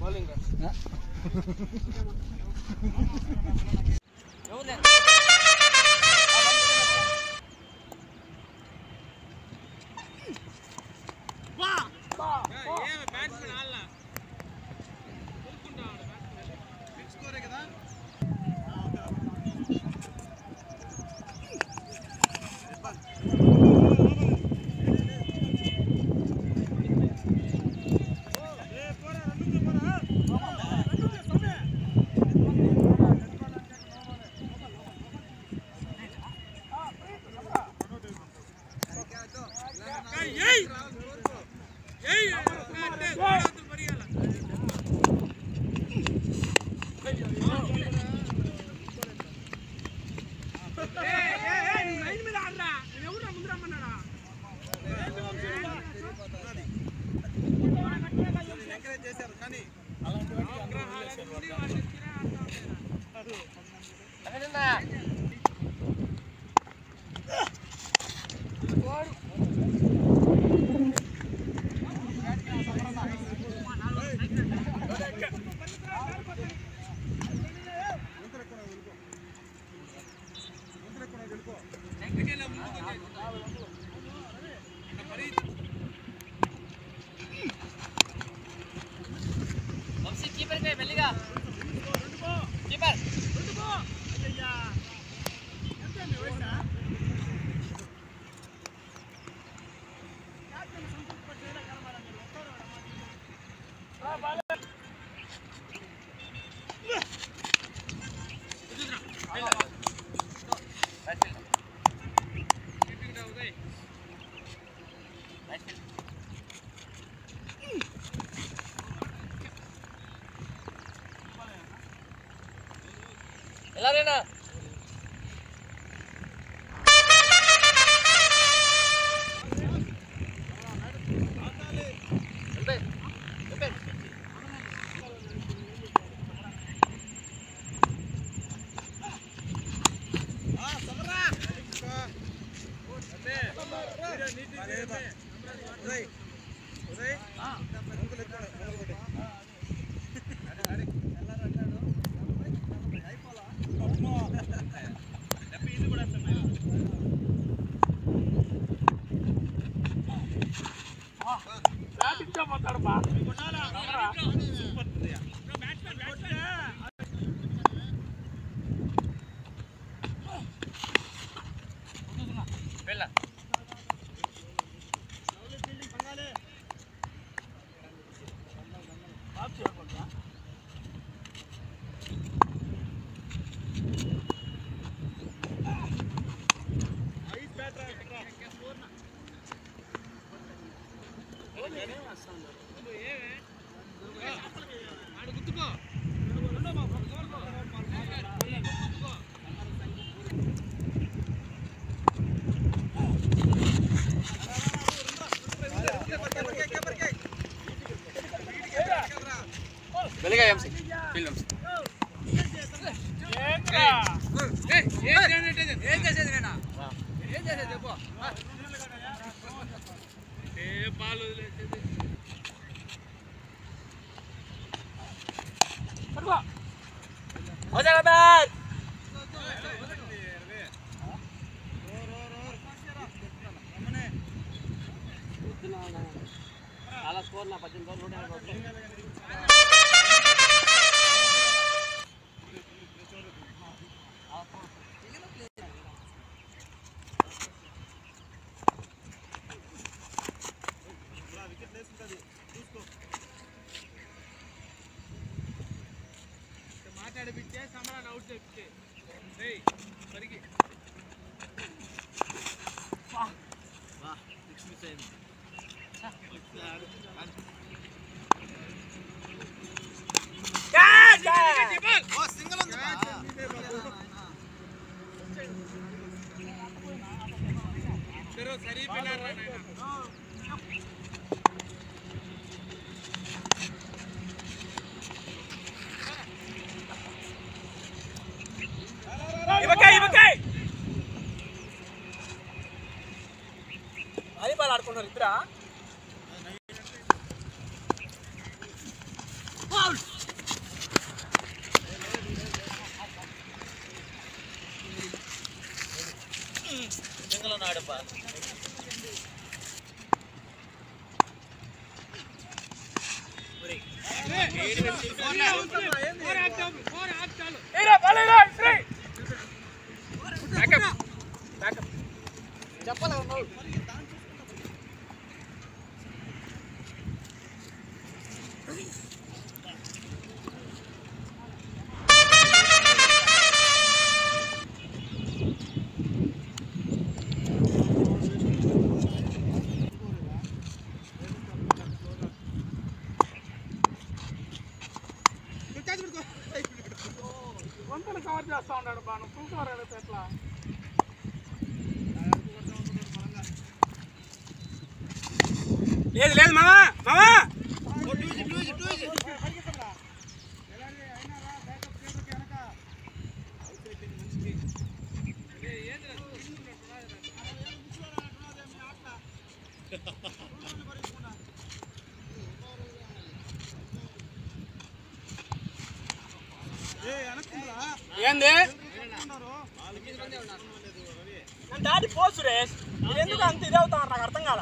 Bowling Vamsi keeper పై మెల్లిగా keeper ఎలాగైనా వెళ్ళ వెలిగా ఎంసీ ఫీల్డ్ ఎంసీ ఏం చేసేది నేనా ఏం చేసేది చెప్పు హుజరాబాద్ చాలా స్కోర్ నా పద్దెనిమిది రోజులు నూట ఎనభై ఒకటి. మాట్లాడిపించే సమరాన్ని అవుట్ చేపించే రేయ్ సరికి సరి పిల్లరా వాలీబాల్ ఆడుకుంటారు ఇద్దరా వంతలు కవర్ చేస్తా ఉన్నాడు బాను ఫుల్ కవర్ అయితే ఎట్లా లేదు లేదు మామా మామా ఏంది దాటి పో సురేష్ మీరు ఎందుకు అంత ఇది అవుతా నాకు అర్థం కాల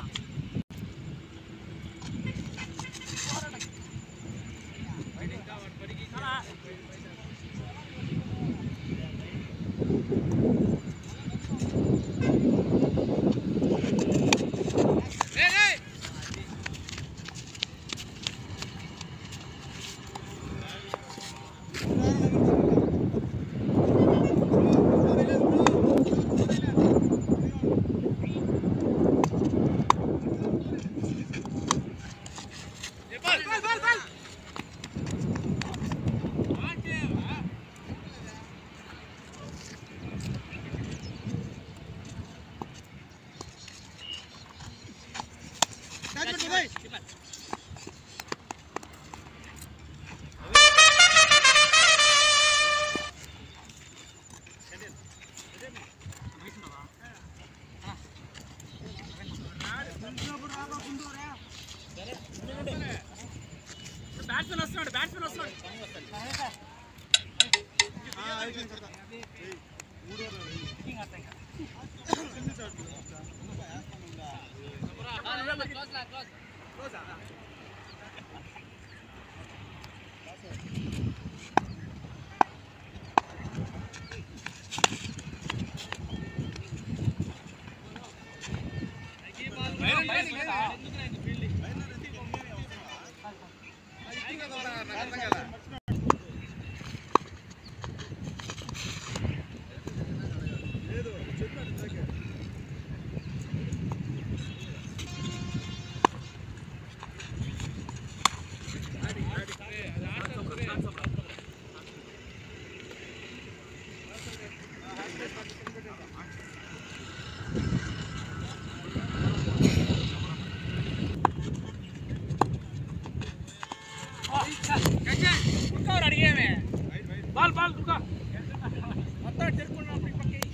బ్యాట్స్మెన్ వస్తున్నాడు బ్యాట్స్మెన్ వస్తున్నాడు అడిగేమే బాల్ బాల్ దుకా మొత్తం తిరుక్కున్నప్పుడు ఈ పక్కకి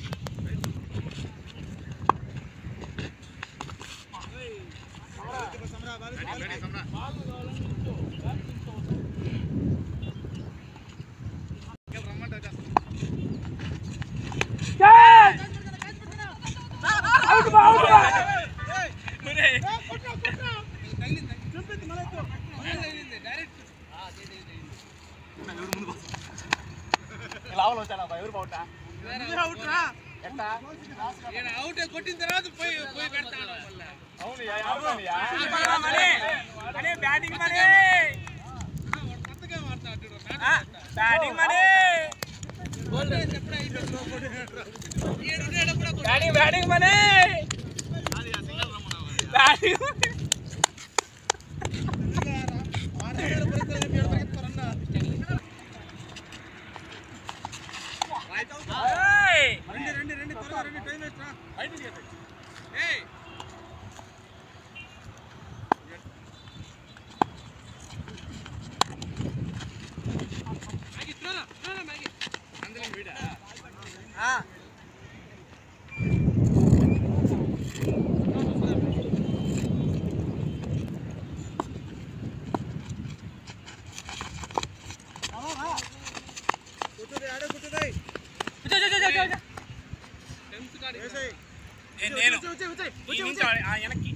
కొట్టిన తర్వాత పోయి పోయి పెడతాను బ్యాటింగ్ మరి బ్యాటింగ్ మరి బ్యాటింగ్ బ్యాటింగ్ మరి బ్యాటింగ్ రండి రండి రండి త్వరగా రండి టైం వేస్ట్ రా బయటికి ఏయ్ మ్యాగీ త్వరగా త్వరగా మ్యాగీ అందులో వీడా ఆ నేను ఈ నుంచి ఆ- ఆ వెనక్కి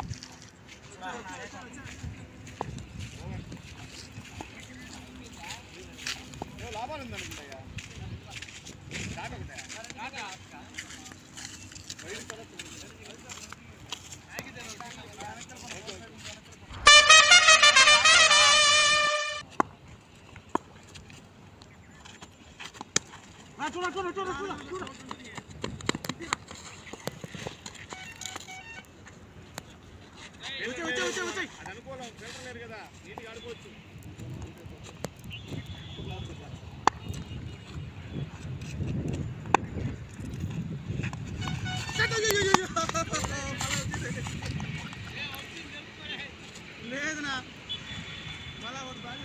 లాభాలు ఉందనుకుంటా స్టార్ట్ ఒకటే చూడ చూడ చూడ చూడ చూడ వచ్చే వచ్చే వచ్చే వచ్చే అది అనుకూలం ఫిల్టర్ లేదు కదా నీట్గా ఆడుకోవచ్చు లేదనా మళ్ళా ఒకటి బాగా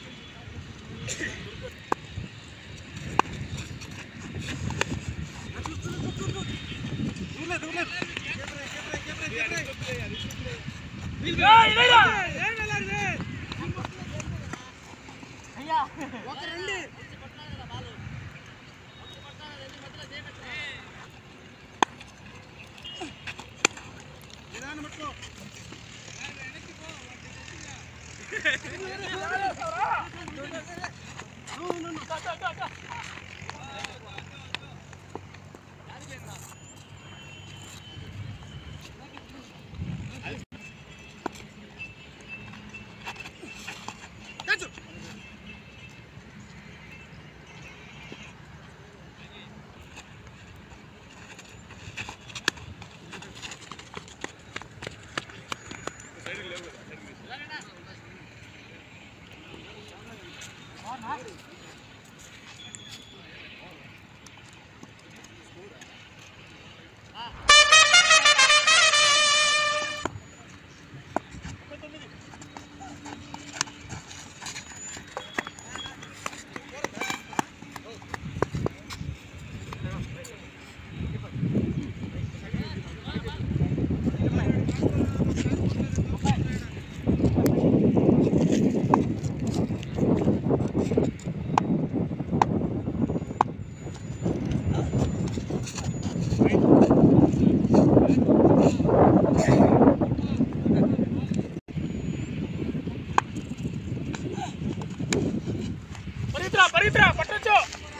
పరిత్రా పరిత్రా పట్టొచ్చు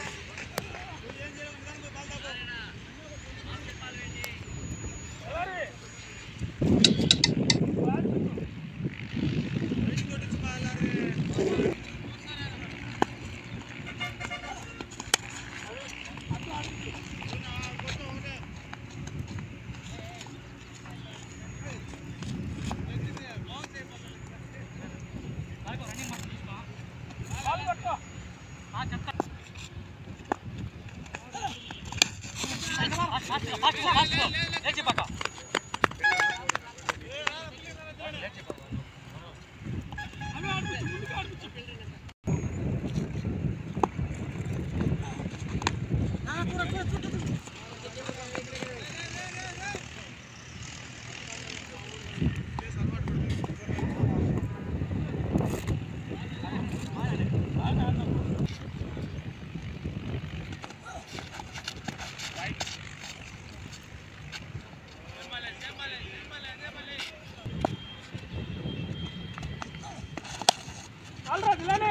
అల్రాజ్ ఇలానే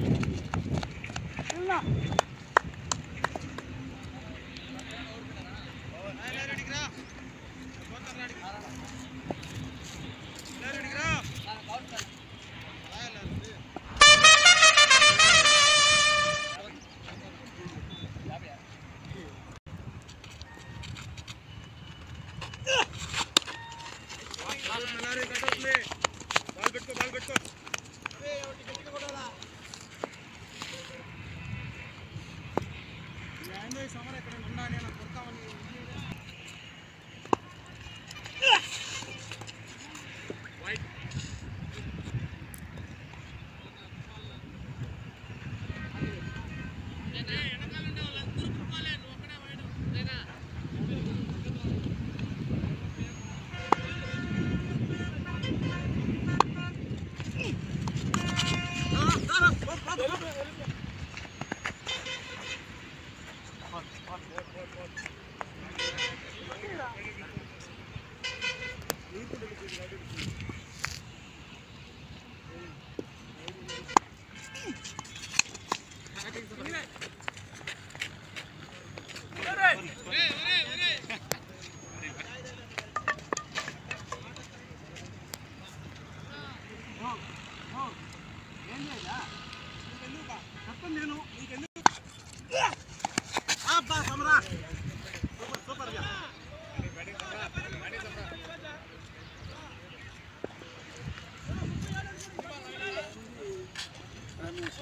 ఇలా బాల్ పెట్టుకో బాల్ పెట్టుకో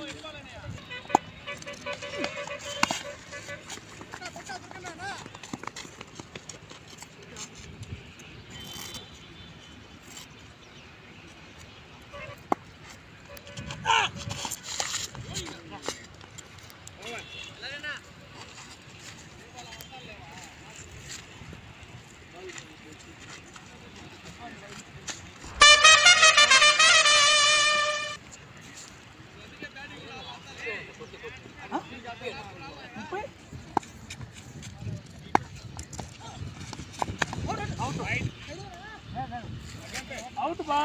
అవుట్ బా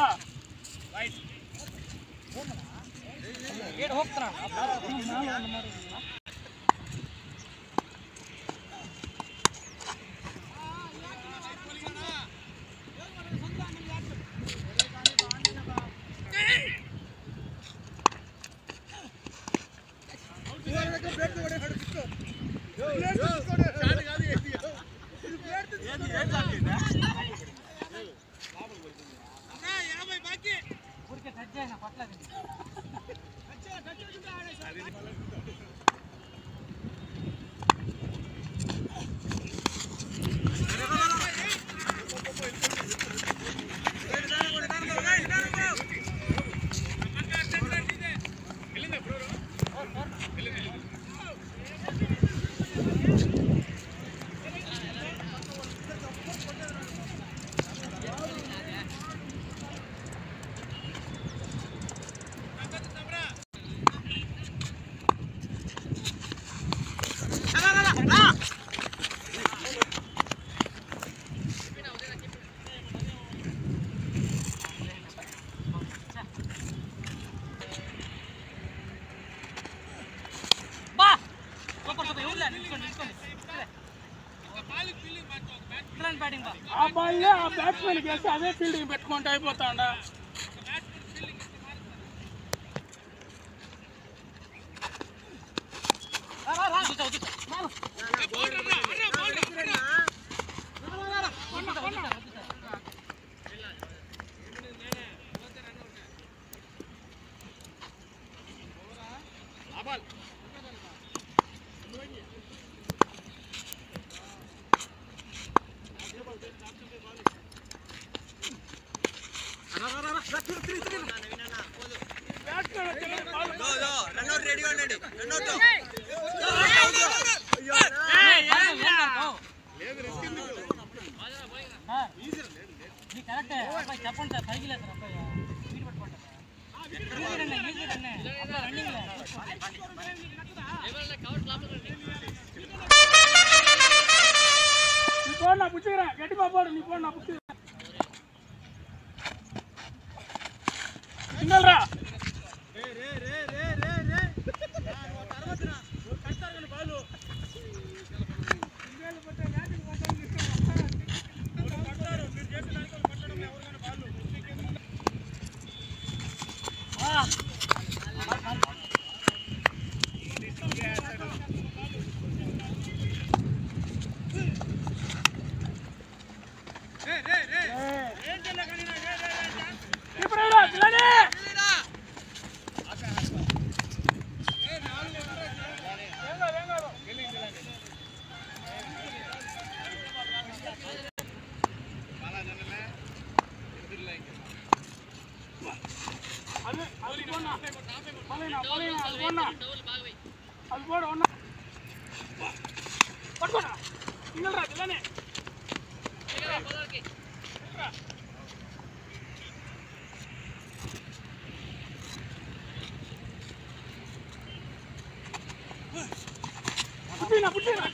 బా సూపర్ సూపర్ ఎవరులే నిల్చోండి నిల్చోండి ఇట్లాంటి బ్యాటింగ్ బా ఆ బాల్ ఆ బ్యాట్స్మెన్ వేసి అదే ఫీల్డింగ్ పెట్టుకుంటే అయిపోతాడా వదులుతా, వదులుతా. వదులుతా, వదులుతా, వదులుతా. సార్, ఇది కరెక్టే అబ్బాయి చెప్పండి సార్ పైకి లేదు సార్ అబ్బాయి స్పీడ్ పట్టుకోండి ఈజీ రన్నే ఈజీ రన్నే అబ్బాయి రన్నింగ్ నీ ఫోన్ నా పుచ్చిరా గట్టి పాపాడు నీ ఫోన్ నా పుచ్చి సింగల్ రా ఇప్పుడు రా పిల్లని అది అది పోనా పోలేనా పోలేనా అది పోనా అది పోడు ఉన్నా పట్టుకోనా సింగల్ రా పిల్లని పుట్టినా పుట్టినా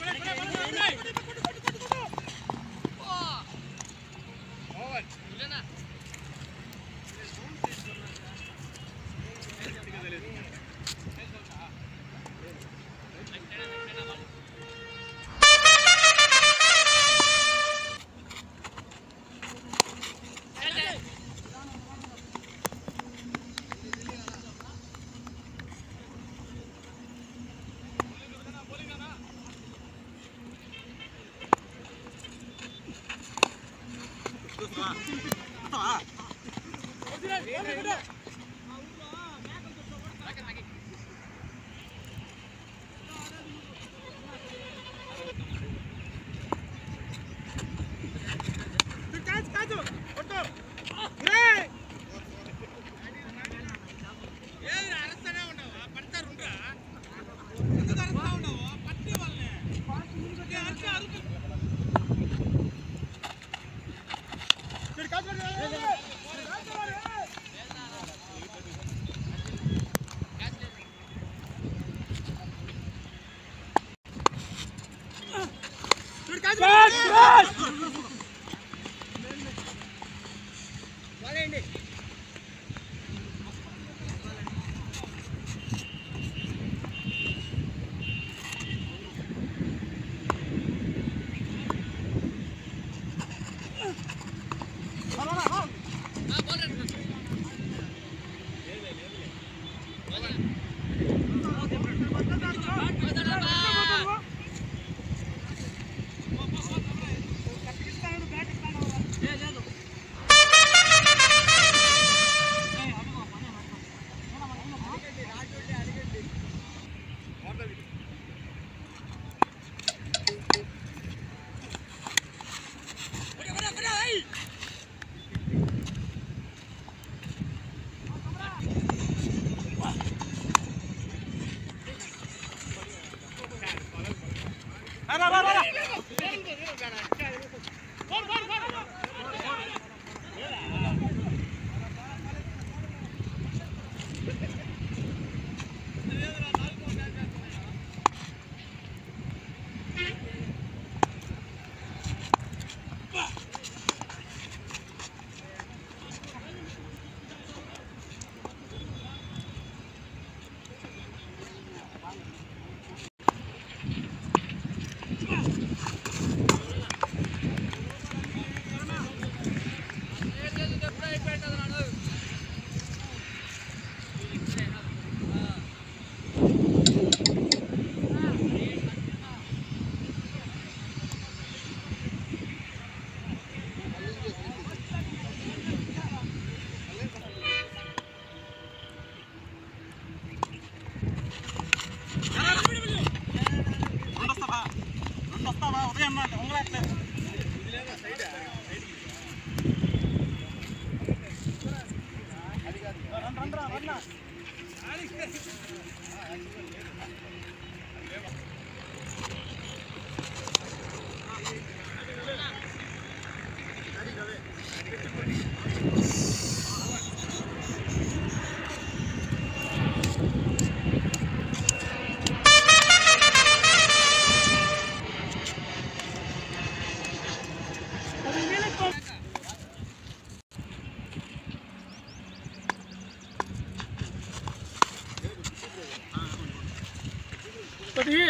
ఒకటి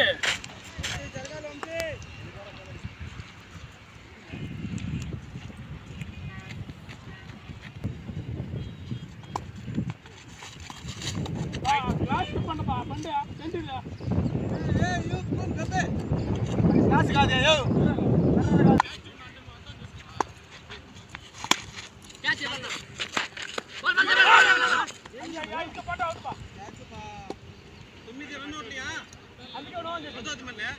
గ్లాస్ పండు బా బండి ఏంటిది ఇంకా పండు అవుతుంది బా తొమ్మిది రన్ అవుట్లయా అందుకే నో అని చెప్పి వద్దు మళ్ళీ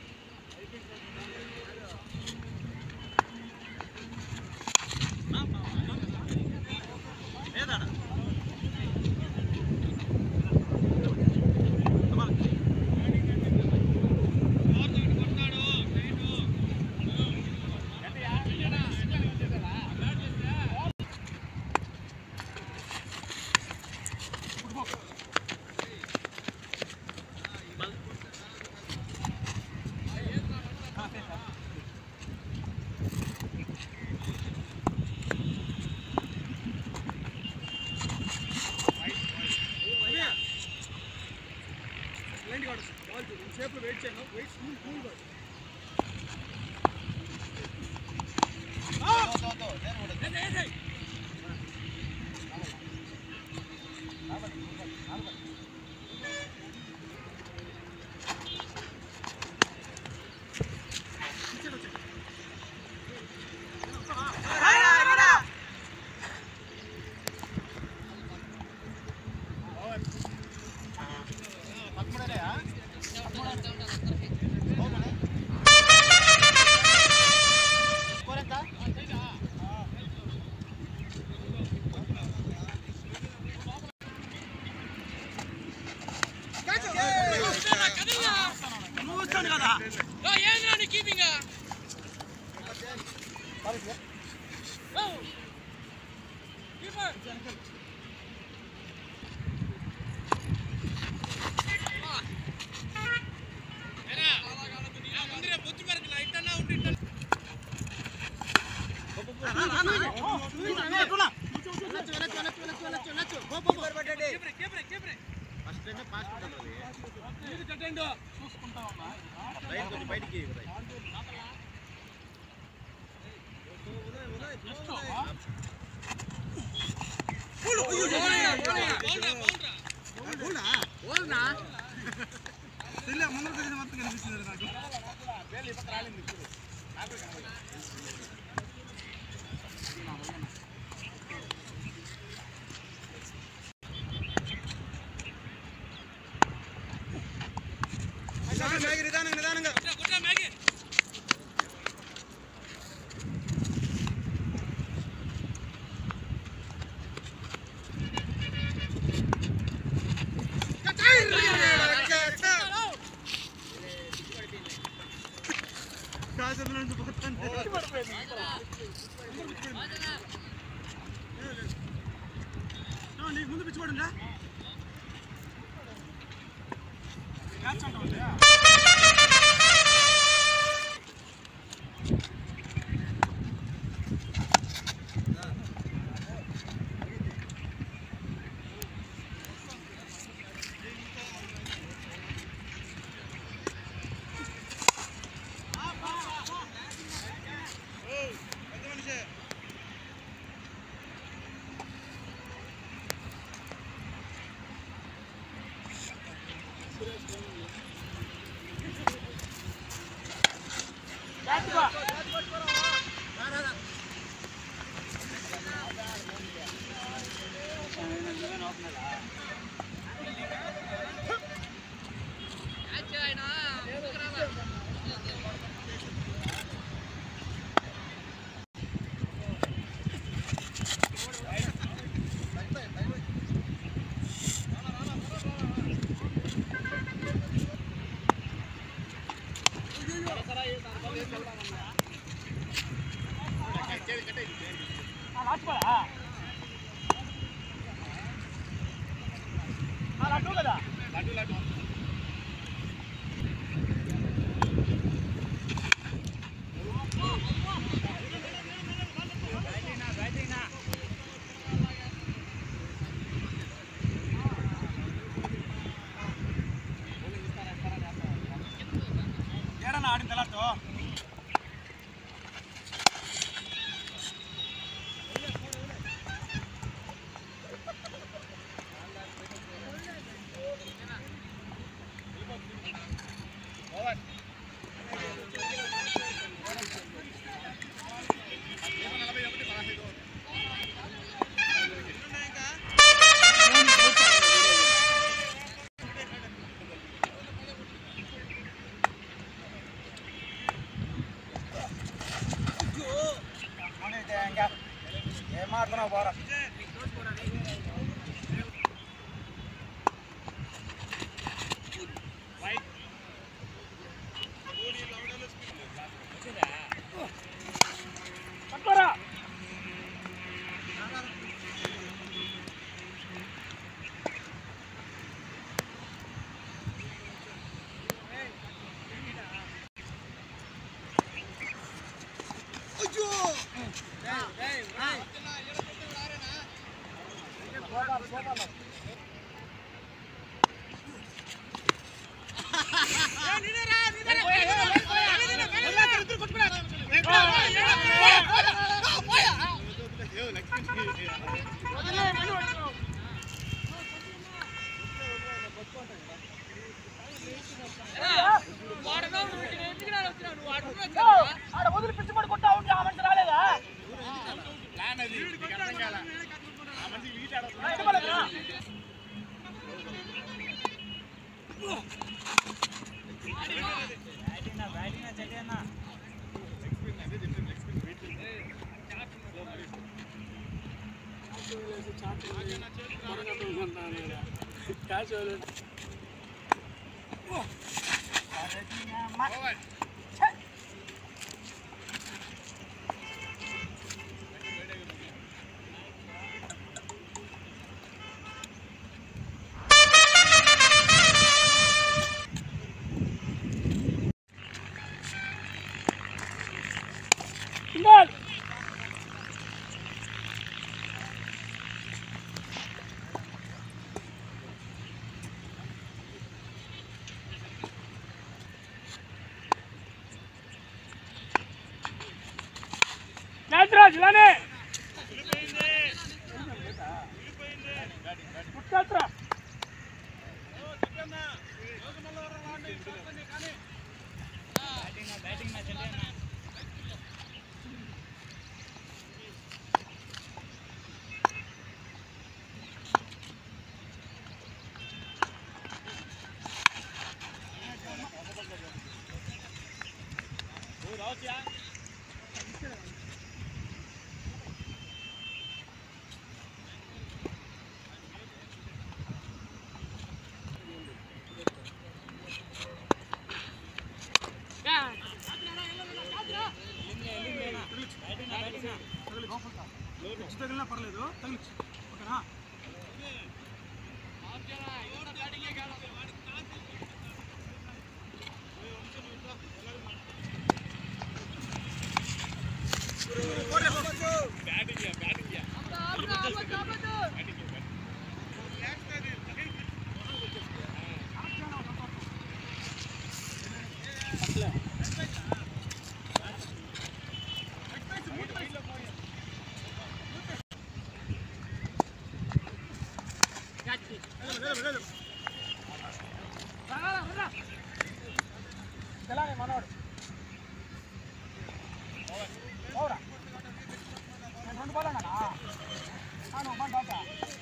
ఏదాడా సేపు వెయిట్ చేయను వెయిట్ కూల్ కూల్ చూస్తాను కదా చూసుకుంటా ఉన్నా రైట్ కొంచెం బయటికి రైట్. జస్ట్ నిదానంగా నిదానంగా ముందు పిచ్చిపడుందా క్యాచ్ అంటావు ఏడన్నా ఆడిన తెలాతో ఏం మాట్లాడుతున్నావు పోరా పట్టుకోరా ఆడ వదిలి పిచ్చి పడుకుంటా ఉంటే ఆ మనిషి రాలేదా ఇష్టపడలేదా? క్యాచ్ వదిలేదు. సింగల్ పృథ్వీరాజ్ ఇలానే పుట్టేత్రా. తగిలినా పర్లేదు తగిలిచ్చు ఓకేనా తెలంగాణ మనోడు అవురా నేను రెండు బాల్ అన్నానా అవును మన బాట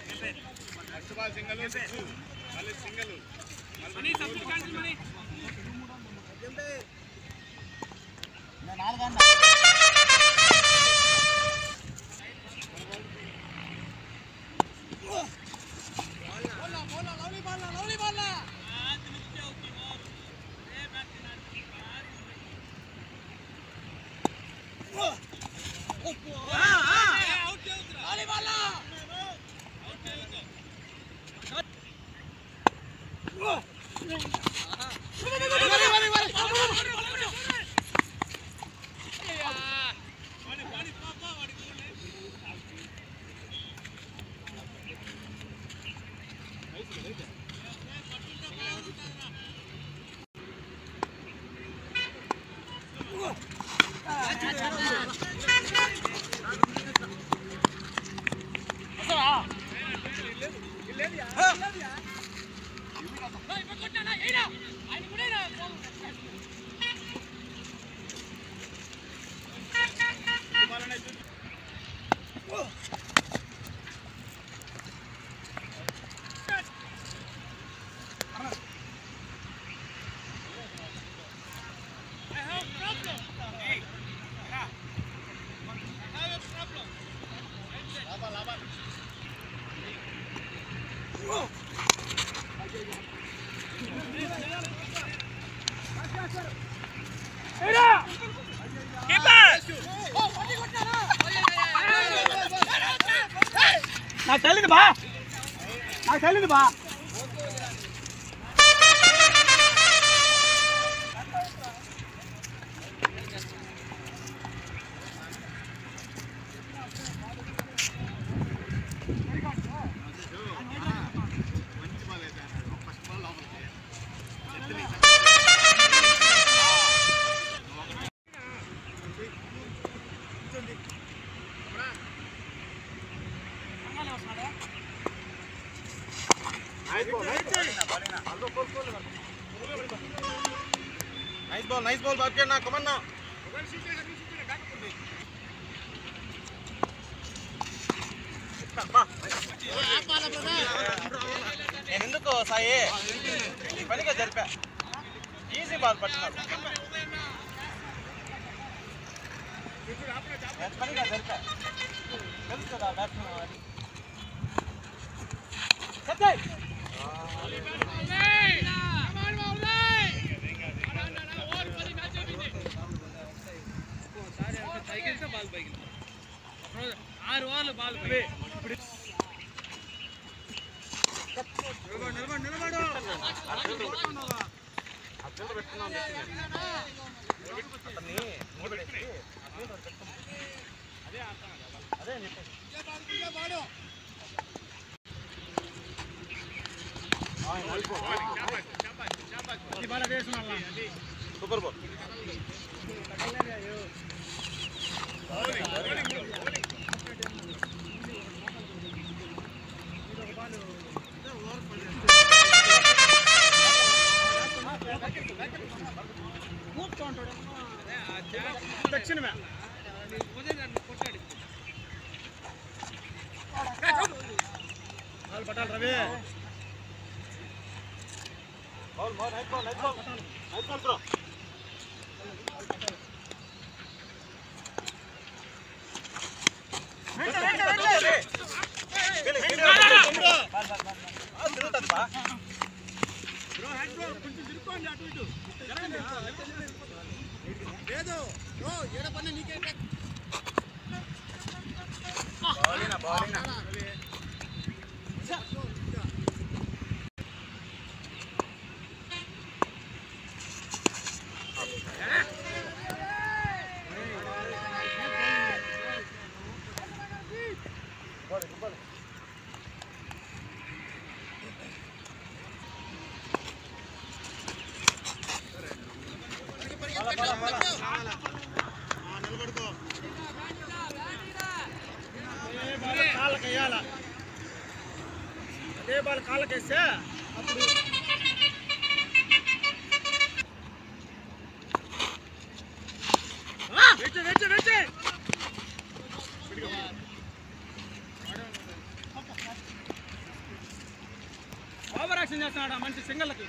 నేను నాలుగు అన్నా ఏరా నాకు తెలియదు బా నాకు తెలియదు బా నైస్ బాల్ నైస్ బాల్ బాబు నా కమన్నా నేను ఎందుకు సాయి పనిగా జరిపా ఈజీ బాల్ పట్టినాడు నేను పనిగా జరిపా తెలుసు కదా బ్యాట్స్మెన్ అది ఆరు ఓవర్లు బాల్ ఆ ఫీల్డర్ పెట్టుకున్నాం అతన్ని నిలబెట్టేసి ఆ ఫీల్డర్ పెట్టుకున్నాం అదే నేను చెప్పేది. సూపర్ బాల్ దక్షిణమే బాల్ పట్టాలి Ravi ball ball night ball night ball night ball bro తిరుగుతుంది బా కొంచెం తిరుక్కోండి అటు ఇటు జరగండి లేదు ఓ ఏడ పని నీకేంటే బాలినా బాలినా నిలబడుకో అదే బాల్ కాళ్ళకి వేయాల అదే బాల్ కాళ్ళకి వేస్తే అప్పుడు వెచ్చి వెచ్చి వెచ్చి ఓవర్ యాక్షన్ చేస్తున్నాడు ఆ మనిషి సింగల్కి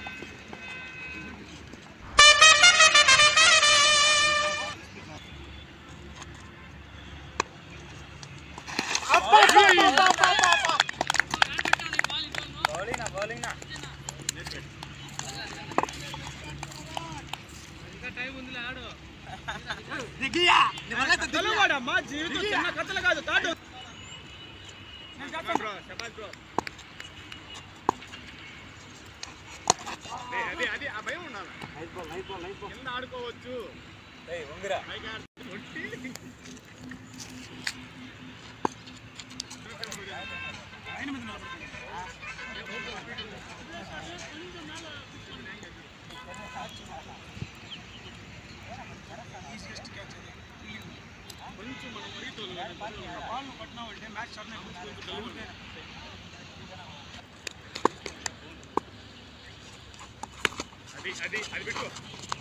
బాలినా బాలినా తెలుగువాడమ్మా జీవితం చిన్న కథలు కాదు తాటు నేను చెప్తాను బ్రో శబాష్ బ్రో అది అది ఆ భయం ఉండాలి night ball night ball night ball కింద ఆడుకోవచ్చు ఏయ్ ఉంగిరా పైగా కొట్టి ఆయన మీద నిలబడుకోండి. కొంచెం మనం మరీ తోలు బాల్ పట్టినామంటే మ్యాచ్ స్టార్ట్ కొంచెం కొంచెం డల్ అది అది అది పెట్టుకో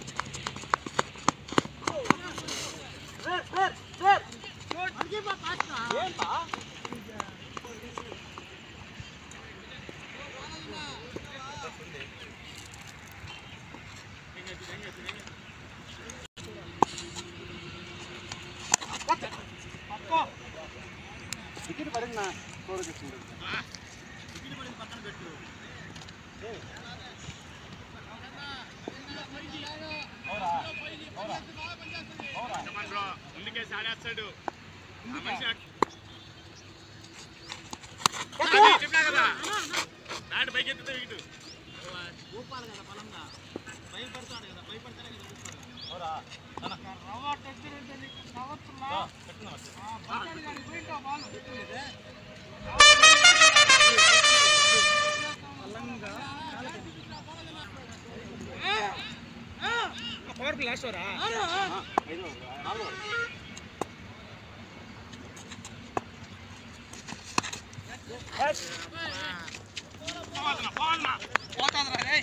పక్కో వికెట్ పడింది నా స్కోర్ వచ్చింది ఇగిలి పడింది పక్కన పెట్టు కమాన్ బ్రో ముందుకేసి ఆడేస్తాడు ఆ మనిషి ఆడ- అది చెప్పినా కదా బ్యాట్ పైకి ఎత్తుతే వికెట్ ఊపాలి కదా బలంగా భయపడతాడు కదా భయపడతానే కదా ఊపాలి రవ్వ టెక్చర్ అంటే నీకు కావచ్చులా పట్టాడు కానీ పోయింటా బాల్ పవర్ ప్లే లాస్ట్ ఓవరా ఐదు నాలుగు పోవాలనా పోవాలనా పోతాదిరా రే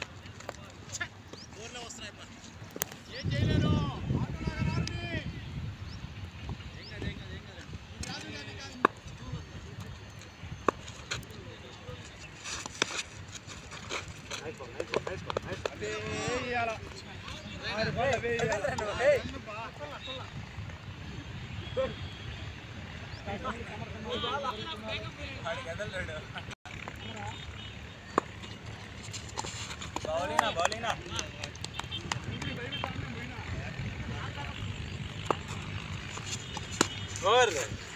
ఏం చేయలేరు night ball night ball night ball night అదే ఇయ్యాల ఆరు బాల్ అవే ఇయ్యాల ఏయ్ బౌలినా బౌలినా ఓవర్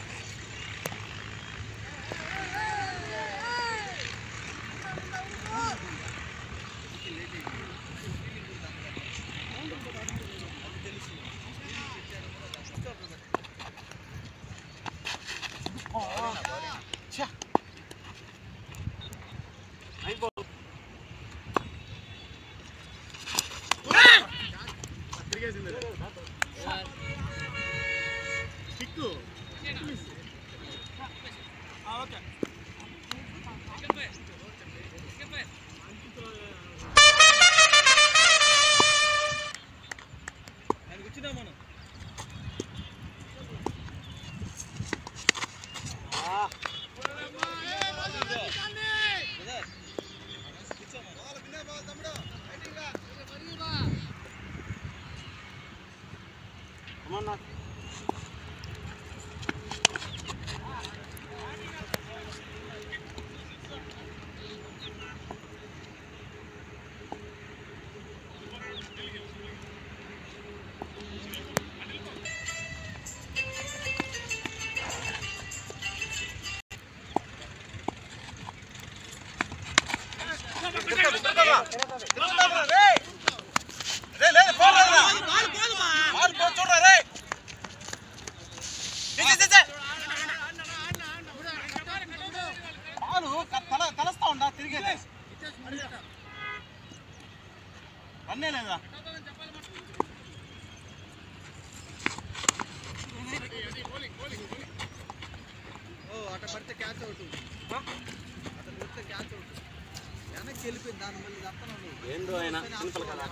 నైట్ బాల్ తిరిగేసింది కిక్కు ఓకే కలుస్తా ఉండా తిరిగేది అన్నే లేదా అట్లా పడితే క్యాచ్ అవుట్ అట్లా పడితే క్యాచ్ అవుట్ వెనక్కి వెళ్ళిపోయింది దాని మళ్ళీ దత్తనం ఏందో ఆయన సింపుల్ కదా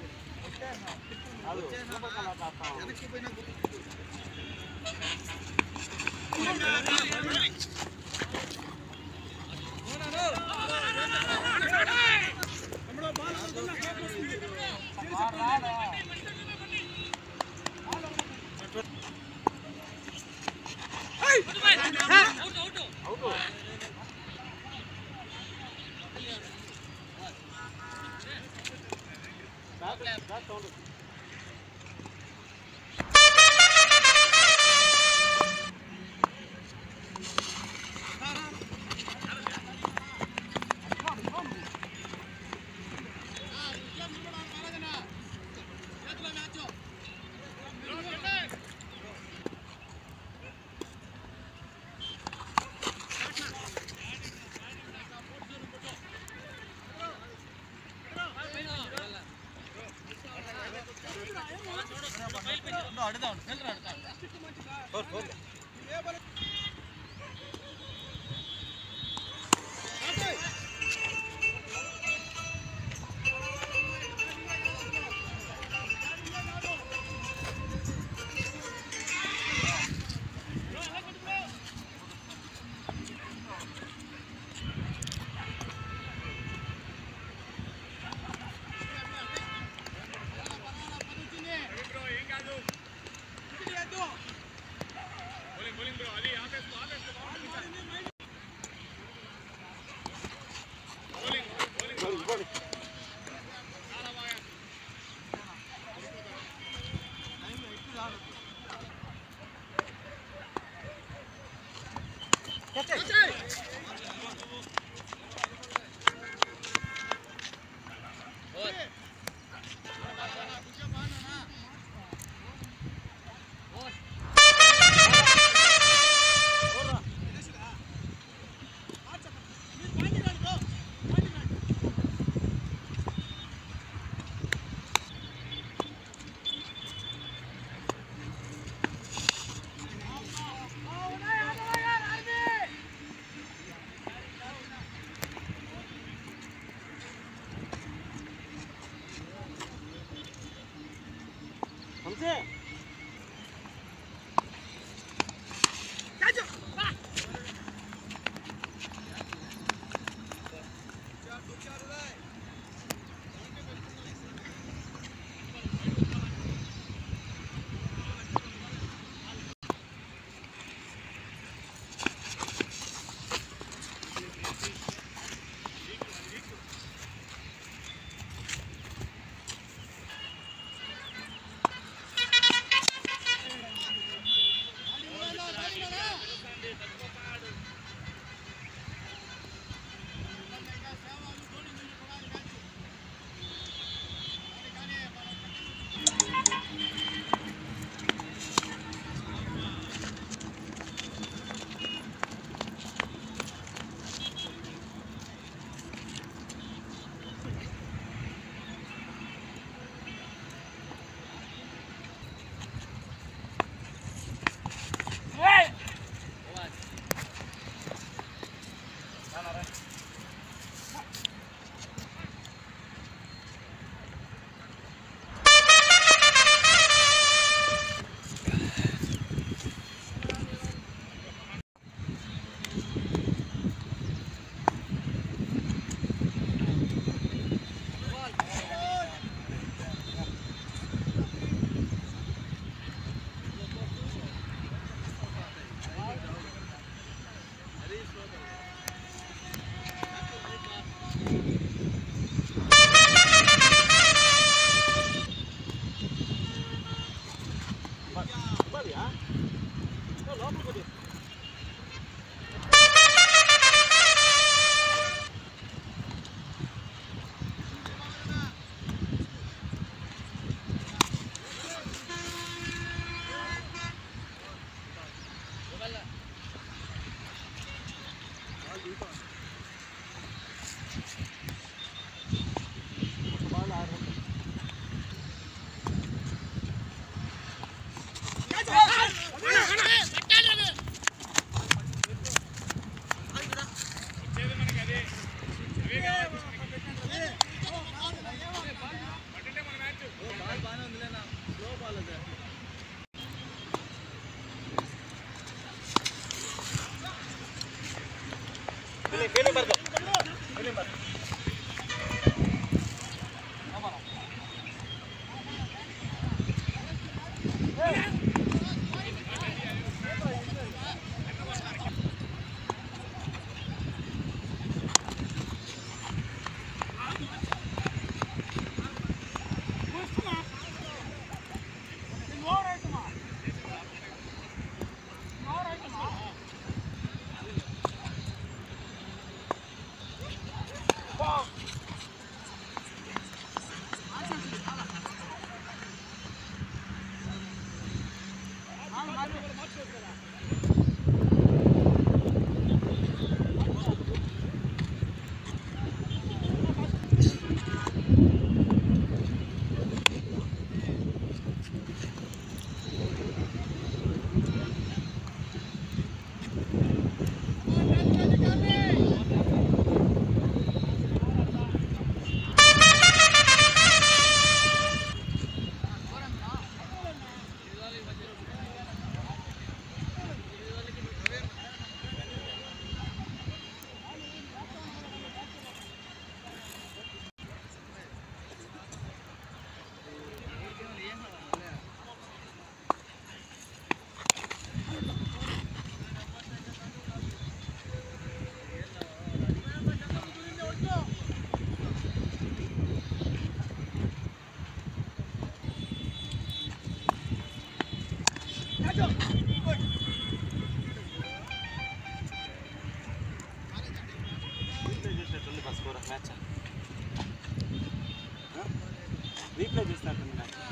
వెనక్కి పోయినా గుర్తు అడుగుదాం అడుగుతాం అంతే ఆ రీప్లే చూస్తాను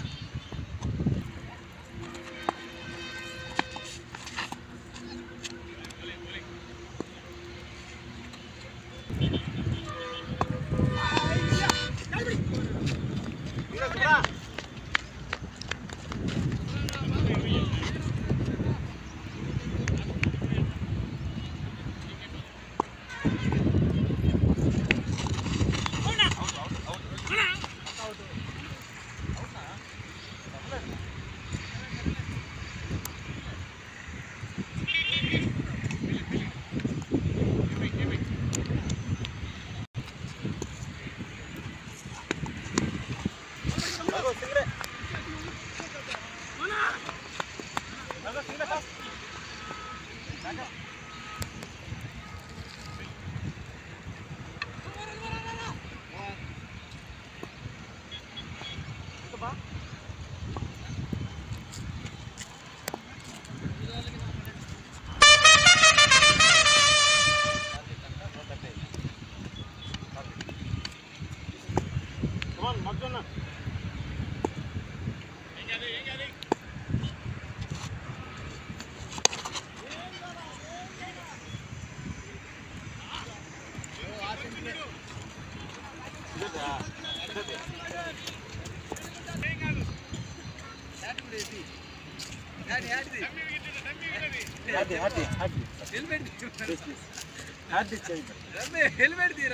హెల్మెట్ తీరా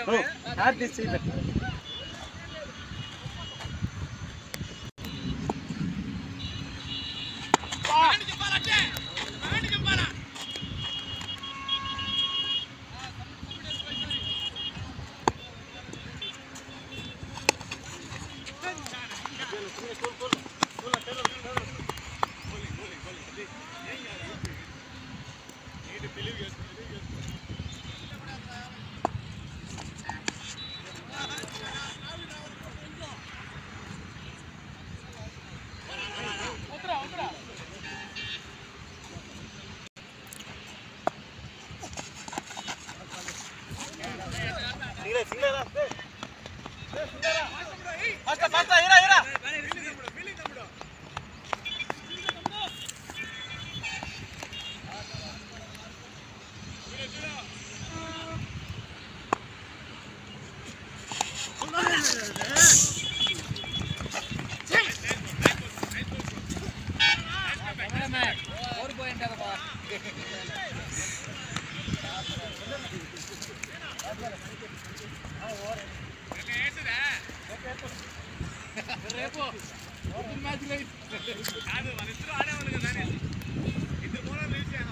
కాదు మన ఇద్దరు ఆడేవాళ్ళు కదా ఇద్దరు బౌలర్లు వేసాను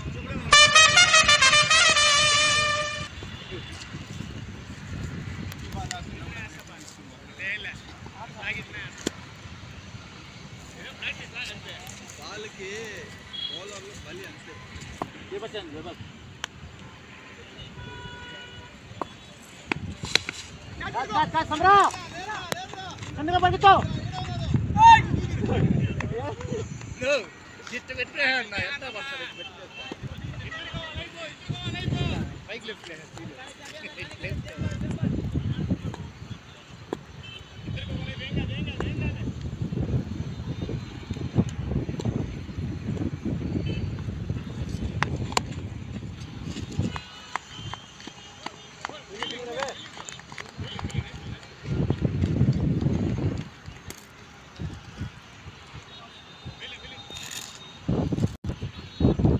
వాళ్ళకి బౌలర్లు బలి అంతే సమరా ఎందుకు పడుకో జిట్టు పెట్టే ఎంత పడతారు పైకి లెఫ్ట్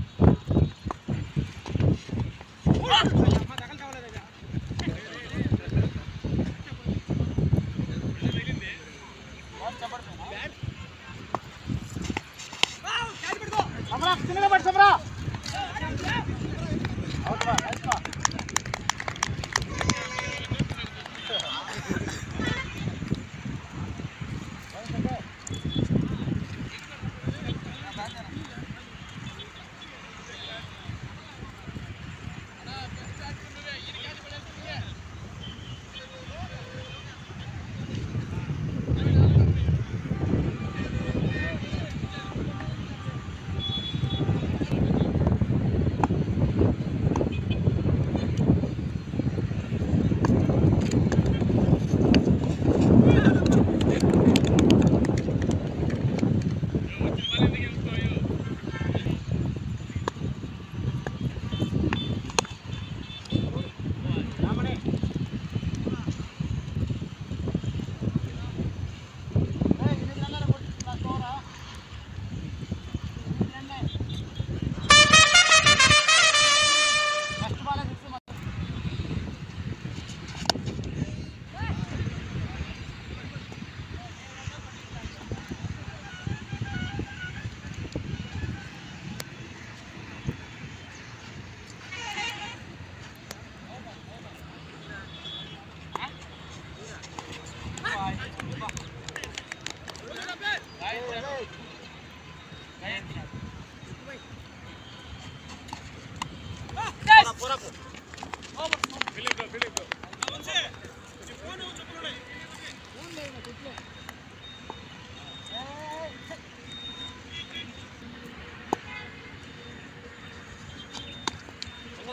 తగలు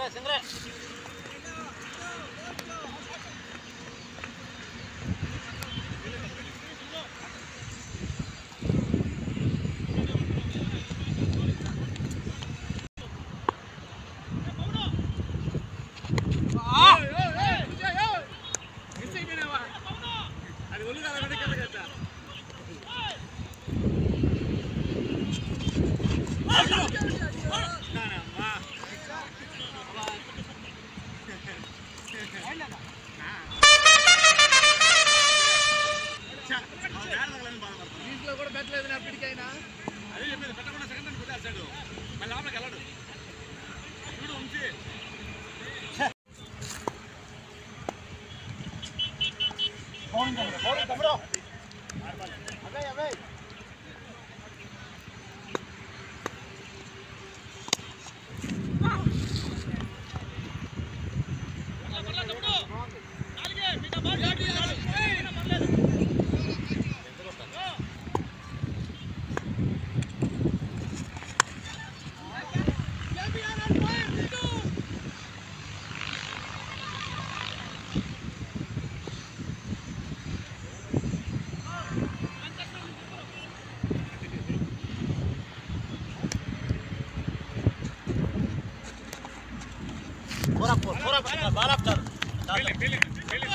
సింగరే అది ఒళ్ళు కదా వెనకాల కదా దీంట్లో కూడా పెట్టలేదు నా పిడికైనా అదే చెప్పేది పెట్టకుండా సెకండ్ అని కొట్టేస్తాడు మళ్ళీ లోపలికి వెళ్ళాడు చూడు వంశీ थोड़ा थोड़ा बाल आप कर पेले पेले पेले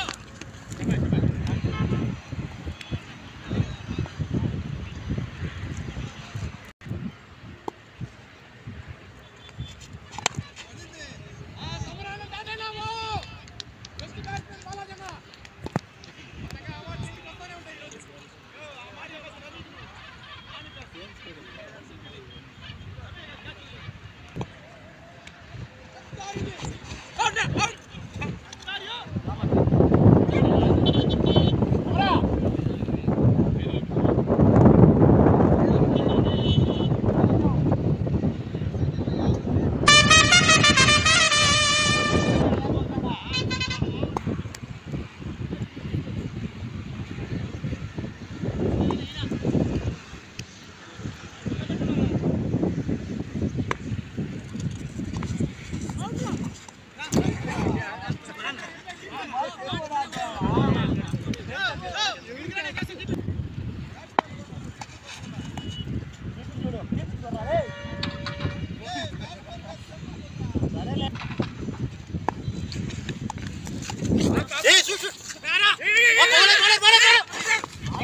ए शूट शूट ओ बोले बोले बोले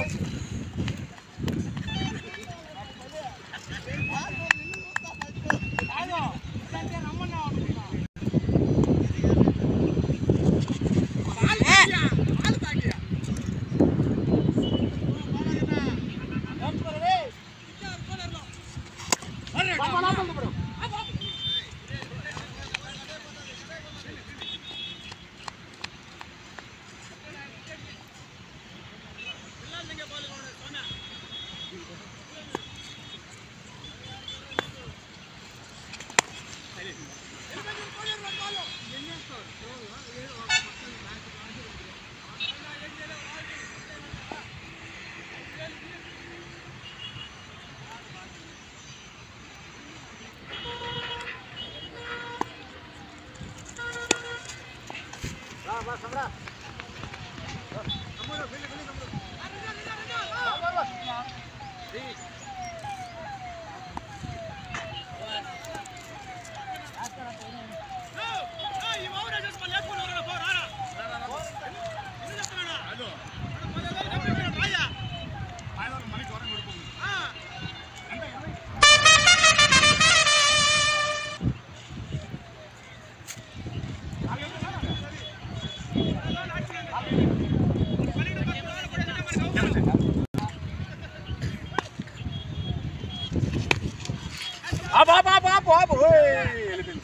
ఆపు ఆపు ఆపు ఆపు ఆపు వెళ్ళిపోయింది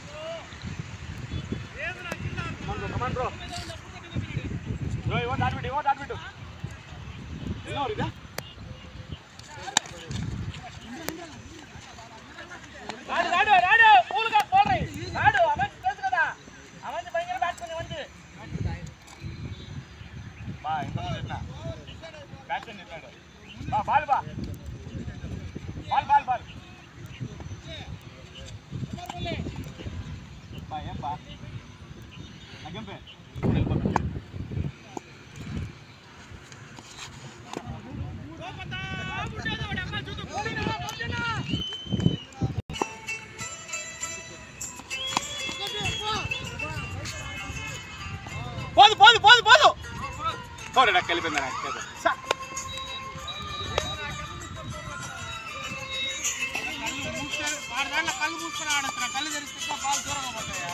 కమాన్ బ్రో బ్రో ఇవ్వ దాటిపెట్టు ఇవ్వ దాటిపెట్టు ఇదా రాడు రాడు రాడు పూలుగా పోల్రి రాడు అవంతి తెలుసు కదా అవంతి భయంకర బ్యాట్స్మెన్ అవంతి బా ఇంతకుముందు చెప్పిన బ్యాట్స్మెన్ చెప్పాడు బా బాల్ బా బాల్ బాల్ బాల్ బా ఏం ఓవర్ కలిపింది నాకు కళ్ళు మూస్తే వాడి దాంట్లో కళ్ళు మూసుకొని ఆడుతున్నా కళ్ళు తెరిస్తే బాల్ దూరంగా పోతాయా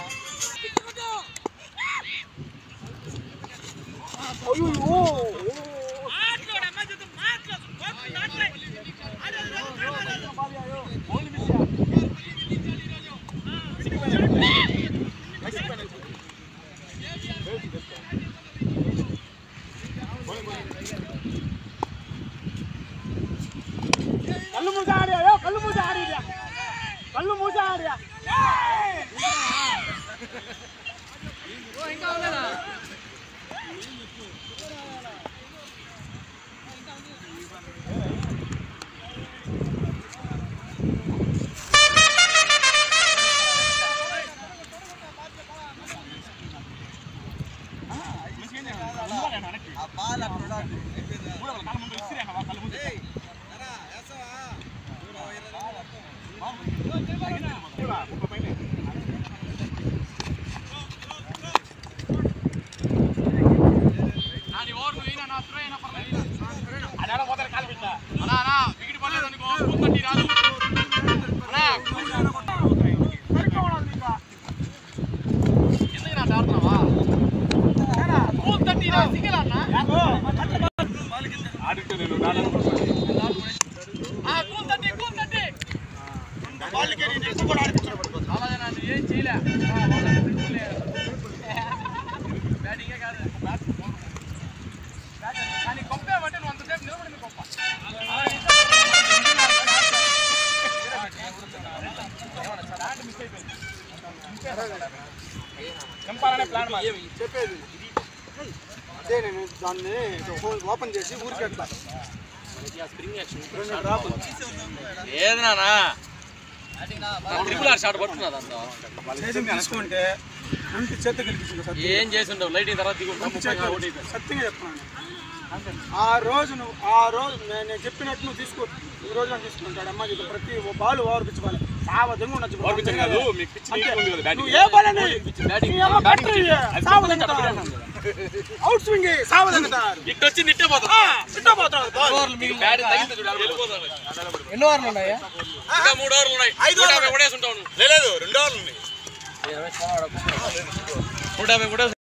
కళ్ళు మూసి ఆడియా కళ్ళు మూసి ఆడియా కళ్ళు మూసి ఆడియా ఆ బాల్ అక్కడ ఉండాలి. అయిపోయిందా? ఏయ్, ఎరా, వేస్తావా? చూడు, ఇరవై రన్లు కొట్టు. నాది ఓవర్ నువ్వు అయినా నా త్రో అయినా పర్లేదు అన్నా అన్నా వికెట్ పడలేదు అనుకో కూతట్టి రాదు అన్నా ఎందుకు నా ఆడుతున్నావా కూతట్టి రా సింగిల్ అన్నా ఆడితే నేను నాలుగు ఆ కూతట్టి కూతట్టి అలాగే నాది ఏం చేయలే ఆ, వాళ్ళకి తెలుసులే. బ్యాటింగే కాదు బ్యాట్ కానీ గొప్పే బట్టి నువ్వు అంతసేపు నిలబడింది గొప్ప చంపాలనే ప్లాన్ మాది చెప్పేది అదే నేను దాన్ని ఓపెన్ చేసి ఊరికి ఎట్లా ఏది నానా ట్రిపుల్ ఆర్ షాట్ పడుతున్నా దాంతో తీసుకుంటే ఇంటి చేత గెలిపించింది సత్యం ఏం చేసి ఉండవు లైట్ తర్వాత దిగు ఇంటి చేత సత్యంగా చెప్తున్నాను ఆ రోజు నువ్వు ఆ రోజు నేను నేను చెప్పినట్టు నువ్వు తీసుకో ఈ రోజు నేను తీసుకుంటాడు అమ్మ చెప్పి ప్రతి ఓ బాల్ ఓవర్ పిచ్చి బాల్ సావ దొంగ ఉండొచ్చు ఓవర్ పిచ్ కాదు, మీకు పిచ్ నీట్గా ఉంది కదా, బ్యాటింగ్. నువ్వు ఏ బాల్ అని బ్యాటింగ్ నీ అమ్మ కట్టరు ఇయ్య. సావ దొంగతారు. అవుట్ స్వింగ్ ఇయ్య, సావ దొంగతారు. ఇట్టు వచ్చి నిట్టే పోతా ఆ, ఇట్టా పోతాడు బాల్. బ్యాట్ తగ్గింది చూడు వెళ్ళిపోతాడు ఎన్ని ఓవర్లు ఉన్నాయా ఇంకా మూడు ఓవర్లు ఉన్నాయి ఐదు నూట ఓవర్లు. యాభై కొడేసి ఉంటావు నువ్వు. లేదు రెండు ఓవర్లు ఉన్నాయి నూట యాభై కొడేసి